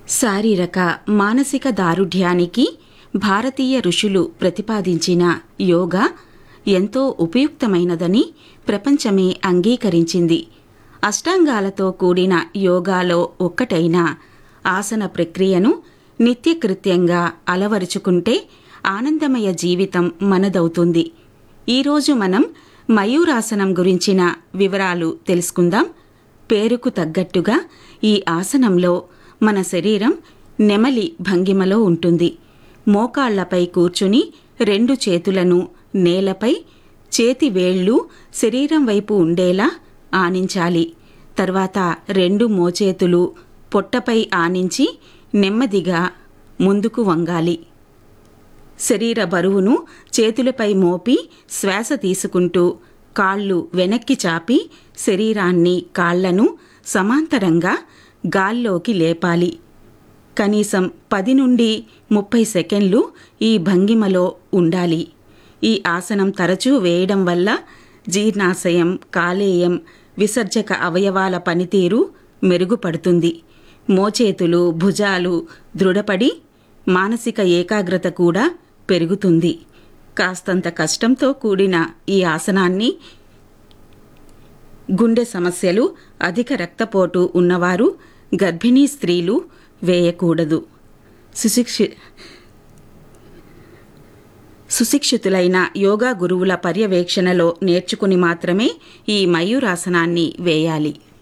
శారీరక మానసిక దారుఢ్యానికి భారతీయ ఋషులు ప్రతిపాదించిన యోగా ఎంతో ఉపయుక్తమైనదని ప్రపంచమే అంగీకరించింది అష్టాంగాలతో కూడిన యోగాలో ఒక్కటైన ఆసన ప్రక్రియను నిత్యకృత్యంగా అలవరుచుకుంటే ఆనందమయ జీవితం మనదవుతుంది ఈరోజు మనం మయూరాసనం గురించిన వివరాలు తెలుసుకుందాం పేరుకు తగ్గట్టుగా ఈ ఆసనంలో మన శరీరం నెమలి భంగిమలో ఉంటుంది మోకాళ్లపై కూర్చుని రెండు చేతులను నేలపై చేతి వేళ్లు శరీరం వైపు ఉండేలా ఆనించాలి తర్వాత రెండు మోచేతులు పొట్టపై ఆనించి నెమ్మదిగా ముందుకు వంగాలి శరీర బరువును చేతులపై మోపి శ్వాస తీసుకుంటూ కాళ్ళు వెనక్కి చాపి శరీరాన్ని కాళ్లను సమాంతరంగా గాల్లోకి లేపాలి కనీసం పది నుండి ముప్పై సెకండ్లు ఈ భంగిమలో ఉండాలి ఈ ఆసనం తరచూ వేయడం వల్ల జీర్ణాశయం కాలేయం విసర్జక అవయవాల పనితీరు మెరుగుపడుతుంది మోచేతులు భుజాలు దృఢపడి మానసిక ఏకాగ్రత కూడా పెరుగుతుంది కాస్తంత కష్టంతో కూడిన ఈ ఆసనాన్ని గుండె సమస్యలు అధిక రక్తపోటు ఉన్నవారు గర్భిణీ స్త్రీలు వేయకూడదు సుశిక్షి సుశిక్షితులైన యోగా గురువుల పర్యవేక్షణలో నేర్చుకుని మాత్రమే ఈ మయూరాసనాన్ని వేయాలి